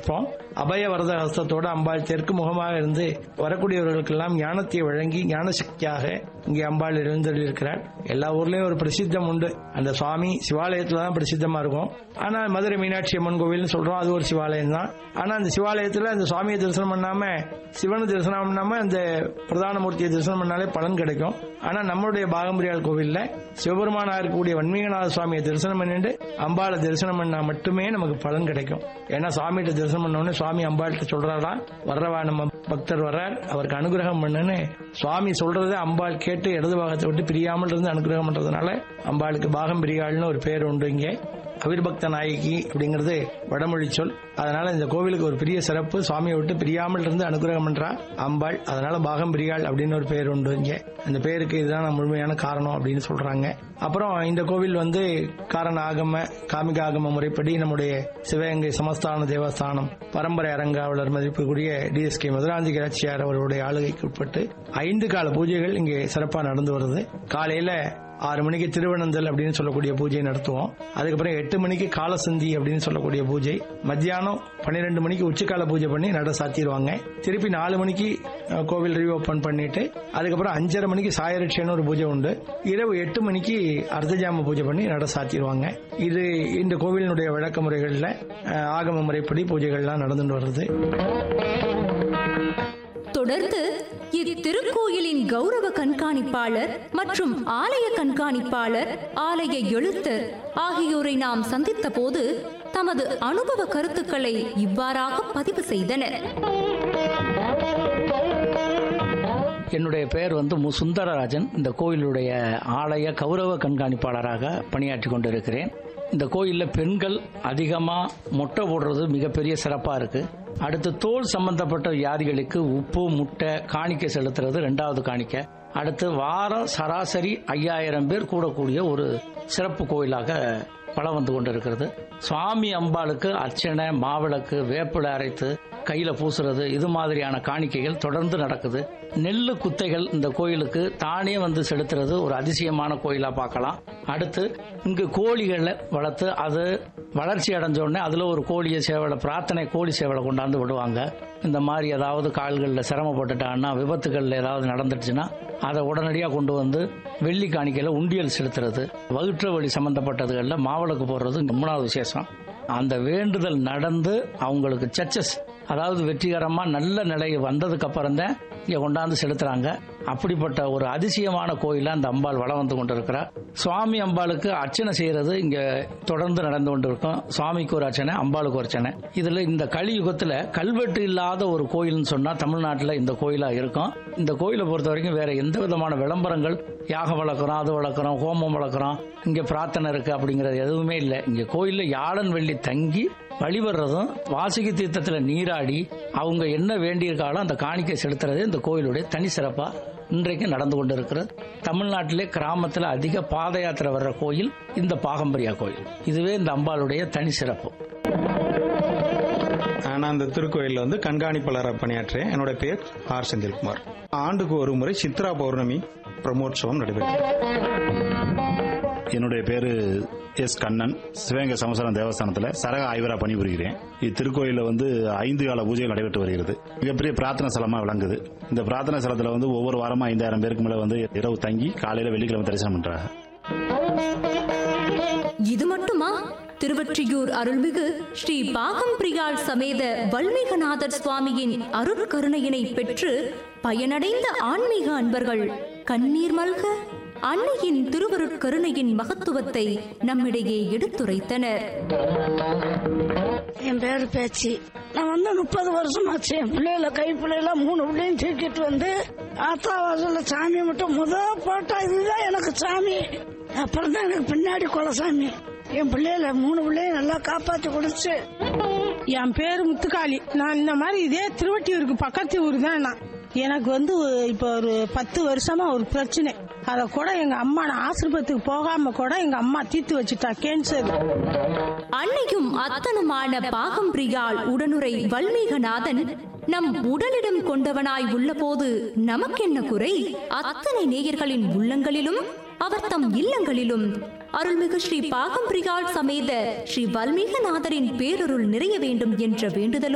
வரவேற்போம் அபய வரத ஹஸ்தத்தோட அம்பாள் தெற்கு முகமாக இருந்து வரக்கூடியவர்களுக்கெல்லாம் ஞானத்தை வழங்கி ஞான சக்தியாக இங்கே அம்பாள் எழுந்தருளிருக்கிறார் எல்லா ஊர்லயும் ஒரு பிரசித்தம் உண்டு அந்த சுவாமி சிவாலயத்துல தான் பிரசித்தமா இருக்கும் ஆனா மதுரை மீனாட்சி அம்மன் கோவில்னு சொல்றோம் அது ஒரு சிவாலயம் தான் ஆனா அந்த சிவாலயத்துல அந்த சுவாமியை தரிசனம் பண்ணாம சிவனை தரிசனம் பண்ணாம அந்த பிரதான மூர்த்தியை தரிசனம் பண்ணாலே பலன் கிடைக்கும் ஆனா நம்மளுடைய பாகம்பிரியாள் கோவில்ல சிவபெருமானா இருக்கக்கூடிய வன்மீகநாத சுவாமியை தரிசனம் பண்ணிட்டு அம்பாளை தரிசனம் பண்ணா மட்டுமே நமக்கு பலன் கிடைக்கும் ஏன்னா சுவாமிகிட்ட தரிசனம் பண்ண உடனே சுவாமி அம்பாள்கிட்ட சொல்றாரா வர்றவா நம்ம பக்தர் வர்றார் அவருக்கு அனுகிரகம் பண்ணுன்னு சுவாமி சொல்றதை அம்பாள் கேட்டு இடது பாகத்தை விட்டு பிரியாமல் இருந்து அனுகிரகம் பண்றதுனால அம்பாளுக்கு பாகம் பிரியாள்னு ஒரு பேர் உண்டு இங்கே அவிர்பக்த நாயகி அப்படிங்கிறது வடமொழி சொல் அதனால இந்த கோவிலுக்கு ஒரு பெரிய சிறப்பு சுவாமியை விட்டு பிரியாமல் இருந்து அனுகிரகம் பண்றா அம்பாள் அதனால பாகம் பிரியாள் அப்படின்னு ஒரு பேர் உண்டு இங்க அந்த பேருக்கு இதுதான் முழுமையான காரணம் அப்படின்னு சொல்றாங்க அப்புறம் இந்த கோவில் வந்து காரண ஆகம காமிக ஆகம முறைப்படி நம்முடைய சிவகங்கை சமஸ்தான தேவஸ்தானம் பரம்பரை அரங்காவலர் மதிப்புக்குரிய டிஎஸ்கே மதுராந்தி கராட்சியார் அவர்களுடைய ஆளுகைக்கு உட்பட்டு ஐந்து கால பூஜைகள் இங்கே சிறப்பாக நடந்து வருது காலையில ஆறு மணிக்கு திருவனந்தல் அப்படின்னு சொல்லக்கூடிய பூஜை நடத்துவோம் அதுக்கப்புறம் எட்டு மணிக்கு காலசந்தி அப்படின்னு சொல்லக்கூடிய பூஜை மத்தியானம் பன்னிரெண்டு மணிக்கு உச்சிக்கால பூஜை பண்ணி நட சாத்திடுவாங்க திருப்பி நாலு மணிக்கு அஹ், கோவில் ரீஓபன் பண்ணிட்டு அதுக்கப்புறம் அஞ்சரை மணிக்கு சாயரட்சன்னு ஒரு பூஜை உண்டு இரவு எட்டு மணிக்கு அர்த்தஜாம பூஜை பண்ணி நட சாத்திடுவாங்க இது இந்த கோவிலினுடைய வழக்க முறைகளில் அஹ், ஆகம முறைப்படி பூஜைகள்லாம் நடந்துட்டு வருது தொடர்ந்து இத்திருக்கோயிலின் கௌரவ கண்காணிப்பாளர் மற்றும் ஆலய கண்காணிப்பாளர் ஆலய எழுத்தர் ஆகியோரை நாம் சந்தித்த போது தமது அனுபவ கருத்துக்களை இவ்வாறாக பதிவு செய்தனர் என்னுடைய பெயர் வந்து மு சுந்தரராஜன் இந்த கோயிலுடைய ஆலய கௌரவ கண்காணிப்பாளராக பணியாற்றி கொண்டிருக்கிறேன் இந்த கோயிலில் பெண்கள் அதிகமாக மொட்டை போடுறது மிகப்பெரிய சிறப்பாக இருக்கு அடுத்து தோல் சம்பந்தப்பட்ட வியாதிகளுக்கு உப்பு முட்டை காணிக்கை செலுத்துறது ரெண்டாவது காணிக்கை அடுத்து வாரம் சராசரி ஐயாயிரம் பேர் கூடக்கூடிய ஒரு சிறப்பு கோயிலாக பலம் வந்து கொண்டிருக்கிறது சுவாமி அம்பாளுக்கு அர்ச்சனை மாவிளக்கு வேப்பிலை அரைத்து கையில பூசுறது இது மாதிரியான காணிக்கைகள் தொடர்ந்து நடக்குது நெல்லு குத்தைகள் இந்த கோயிலுக்கு தானே வந்து செலுத்துறது ஒரு அதிசயமான கோயிலா பார்க்கலாம் அடுத்து இங்கு கோழிகளை வளர்த்து அது வளர்ச்சி அடைஞ்ச உடனே அதுல ஒரு கோழியை சேவலை பிரார்த்தனை கோழி சேவலை கொண்டாந்து விடுவாங்க இந்த மாதிரி ஏதாவது கால்களில் சிரமப்பட்டுட்டாங்கன்னா விபத்துகள் ஏதாவது நடந்துடுச்சுன்னா அதை உடனடியாக கொண்டு வந்து வெள்ளி காணிக்கையில் உண்டியல் செலுத்துறது வயிற்று வலி சம்பந்தப்பட்டதுகளில் மாவிளக்கு போடுறது மூணாவது விசேஷம் அந்த வேண்டுதல் நடந்து அவங்களுக்கு சச்சஸ் அதாவது வெற்றிகரமா நல்ல நிலை வந்ததுக்கு அப்புறம் தான் இங்க கொண்டாந்து செலுத்துறாங்க அப்படிப்பட்ட ஒரு அதிசயமான கோயிலா அந்த அம்பாள் வளம் வந்து கொண்டிருக்கிறார் சுவாமி அம்பாளுக்கு அர்ச்சனை செய்யறது இங்க தொடர்ந்து நடந்து கொண்டிருக்கும் சுவாமிக்கு ஒரு அர்ச்சனை அம்பாளுக்கு ஒரு அர்ச்சனை இதுல இந்த கலியுகத்துல கல்வெட்டு இல்லாத ஒரு கோயில்னு சொன்னா தமிழ்நாட்டுல இந்த கோயிலா இருக்கும் இந்த கோயிலை பொறுத்த வரைக்கும் வேற எந்த விதமான விளம்பரங்கள் யாகம் வளர்க்குறோம் அது வளர்க்குறோம் ஹோமம் வளர்க்குறோம் இங்க பிரார்த்தனை இருக்கு அப்படிங்கிறது எதுவுமே இல்லை இங்க கோயில்ல யாழன் வெள்ளி தங்கி வழிபடுறதும் வாசுகி தீர்த்தத்துல நீராடி அவங்க என்ன வேண்டியிருக்காலும் அந்த காணிக்கை செலுத்துறதே இந்த கோயிலுடைய தனி சிறப்பா இன்றைக்கு நடந்து கொண்டிருக்கிறது தமிழ்நாட்டிலே கிராமத்துல அதிக பாத யாத்திரை வர்ற கோயில் இந்த பாகம்பரியா கோயில் இதுவே இந்த அம்பாளுடைய தனி சிறப்பு நான் அந்த திருக்கோயிலில் வந்து கண்காணிப்பாளராக பணியாற்றுறேன் என்னோட பேர் ஆர் செந்தில்குமார் ஆண்டுக்கு ஒரு முறை சித்ரா பௌர்ணமி பிரம்மோற்சவம் நடைபெறும் என்னுடைய பேரு எஸ் கண்ணன் சிவகங்கை சமஸ்தானம் தேவஸ்தானத்தில் சரக ஆய்வராக பணிபுரிகிறேன் இத்திருக்கோயிலில் வந்து ஐந்து கால பூஜைகள் நடைபெற்று வருகிறது மிகப்பெரிய பிரார்த்தனை ஸ்தலமாக விளங்குது இந்த பிரார்த்தனை ஸ்தலத்தில் வந்து ஒவ்வொரு வாரமும் ஐந்தாயிரம் பேருக்கு மேலே வந்து இரவு தங்கி காலையில் வெள்ளிக்கிழமை தரிசனம் பண்ணுறாங்க இது மட்டுமா திருவொற்றியூர் அருள்மிகு ஸ்ரீ பாகம்பிரியாள் சமேத வல்மீகநாதர் சுவாமியின் அருட்கருணையினை பெற்று பயனடைந்த ஆன்மீக அன்பர்கள் கண்ணீர் மல்க அன்னையின் திருவருட்கருணையின் மகத்துவத்தை நம்மிடையே எடுத்துரைத்தனர் என் பேர் பேச்சு நான் வந்து முப்பது வருஷம் ஆச்சு என் பிள்ளைகள கை பிள்ளைகள மூணு பிள்ளையும் தூக்கிட்டு வந்து ஆத்தா வாசல்ல சாமி மட்டும் முத போட்டா இதுதான் எனக்கு சாமி அப்புறம் தான் எனக்கு பின்னாடி குலசாமி என் பிள்ளைகள மூணு பிள்ளையும் நல்லா காப்பாத்தி கொடுத்து என் பேரு முத்துக்காளி நான் இந்த மாதிரி இதே திருவட்டியூருக்கு பக்கத்து ஊர் தான் நான் எனக்கு வந்து இப்போ ஒரு பத்து வருஷமா ஒரு பிரச்சனை அத கூட எங்க அம்மா நான் ஆசிரமத்துக்கு போகாம கூட எங்க அம்மா தீர்த்து வச்சுட்டா கேன்சர் அன்னையும் அத்தனுமான பாகம்பிரியாள் உடனுரை வல்மீகநாதன் நம் உடலிடம் கொண்டவனாய் உள்ளபோது நமக்கென்ன குறை அத்தனை நேயர்களின் உள்ளங்களிலும் அவர் தம் இல்லங்களிலும் அருள்மிகு ஸ்ரீ பாகம்பிரியாள் சமேத ஸ்ரீ வல்மீகநாதரின் பேரருள் நிறைய வேண்டும் என்ற வேண்டுதலும்